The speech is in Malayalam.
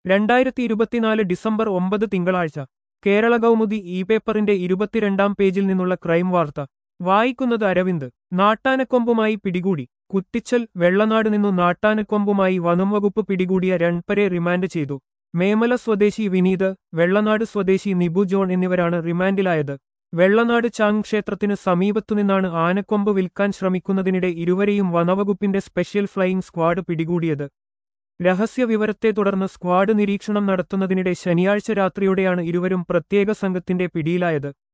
രണ്ടായിരത്തി ഇരുപത്തിനാല് ഡിസംബർ ഒമ്പത് തിങ്കളാഴ്ച കേരള കൗമുദി ഇ പേപ്പറിന്റെ ഇരുപത്തിരണ്ടാം പേജിൽ നിന്നുള്ള ക്രൈം വാർത്ത വായിക്കുന്നത് അരവിന്ദ് നാട്ടാനക്കൊമ്പുമായി പിടികൂടി കുറ്റിച്ചൽ വെള്ളനാട് നിന്നു നാട്ടാനക്കൊമ്പുമായി വനം വകുപ്പ് പിടികൂടിയ രൺപരെ റിമാൻഡ് ചെയ്തു മേമല സ്വദേശി വിനീത് വെള്ളനാട് സ്വദേശി നിബു ജോൺ എന്നിവരാണ് റിമാൻഡിലായത് വെള്ളനാട് ചാങ് ക്ഷേത്രത്തിന് സമീപത്തുനിന്നാണ് ആനക്കൊമ്പ് വിൽക്കാൻ ശ്രമിക്കുന്നതിനിടെ ഇരുവരെയും വനവകുപ്പിന്റെ സ്പെഷ്യൽ ഫ്ലൈയിംഗ് സ്ക്വാഡ് പിടികൂടിയത് രഹസ്യ വിവരത്തെ തുടർന്ന് സ്ക്വാഡ് നിരീക്ഷണം നടത്തുന്നതിനിടെ ശനിയാഴ്ച രാത്രിയോടെയാണ് ഇരുവരും പ്രത്യേക സംഘത്തിന്റെ പിടിയിലായത്